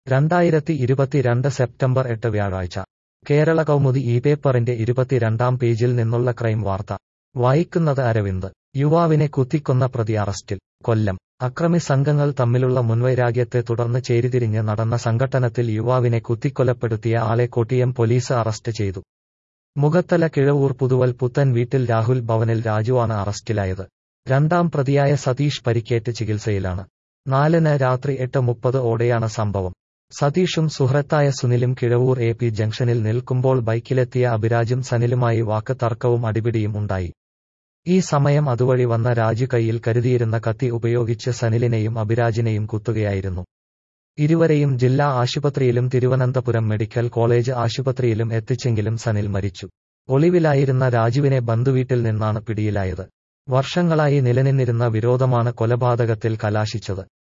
രണ്ടായിരത്തി ഇരുപത്തിരണ്ട് സെപ്റ്റംബർ എട്ട് വ്യാഴാഴ്ച കേരള കൗമുദി ഈ പേപ്പറിന്റെ ഇരുപത്തിരണ്ടാം പേജിൽ നിന്നുള്ള ക്രൈം വാർത്ത വായിക്കുന്നത് അരവിന്ദ് യുവാവിനെ കുത്തിക്കൊന്ന പ്രതി അറസ്റ്റിൽ കൊല്ലം അക്രമി സംഘങ്ങൾ തമ്മിലുള്ള മുൻവൈരാഗ്യത്തെ തുടർന്ന് ചേരിതിരിഞ്ഞ് നടന്ന സംഘട്ടനത്തിൽ യുവാവിനെ കുത്തിക്കൊലപ്പെടുത്തിയ ആളെ കൊട്ടിയം പോലീസ് അറസ്റ്റ് ചെയ്തു മുഖത്തല കിഴവൂർ പുതുവൽ പുത്തൻ വീട്ടിൽ രാഹുൽ ഭവനിൽ രാജുവാണ് അറസ്റ്റിലായത് രണ്ടാം പ്രതിയായ സതീഷ് പരിക്കേറ്റ് ചികിത്സയിലാണ് നാലിന് രാത്രി എട്ട് മുപ്പത് ഓടെയാണ് സംഭവം സതീഷും സുഹൃത്തായ സുനിലും കിഴവൂർ എ പി ജംഗ്ഷനിൽ നിൽക്കുമ്പോൾ ബൈക്കിലെത്തിയ അഭിരാജും സനിലുമായി വാക്ക് തർക്കവും അടിപിടിയും ഉണ്ടായി ഈ സമയം അതുവഴി വന്ന രാജു കൈയിൽ കരുതിയിരുന്ന കത്തി ഉപയോഗിച്ച് സനിലിനെയും അഭിരാജിനെയും കുത്തുകയായിരുന്നു ഇരുവരെയും ജില്ലാ ആശുപത്രിയിലും തിരുവനന്തപുരം മെഡിക്കൽ കോളേജ് ആശുപത്രിയിലും എത്തിച്ചെങ്കിലും സനിൽ മരിച്ചു ഒളിവിലായിരുന്ന രാജുവിനെ ബന്ധുവീട്ടിൽ നിന്നാണ് പിടിയിലായത് വർഷങ്ങളായി നിലനിന്നിരുന്ന വിരോധമാണ് കൊലപാതകത്തിൽ കലാശിച്ചത്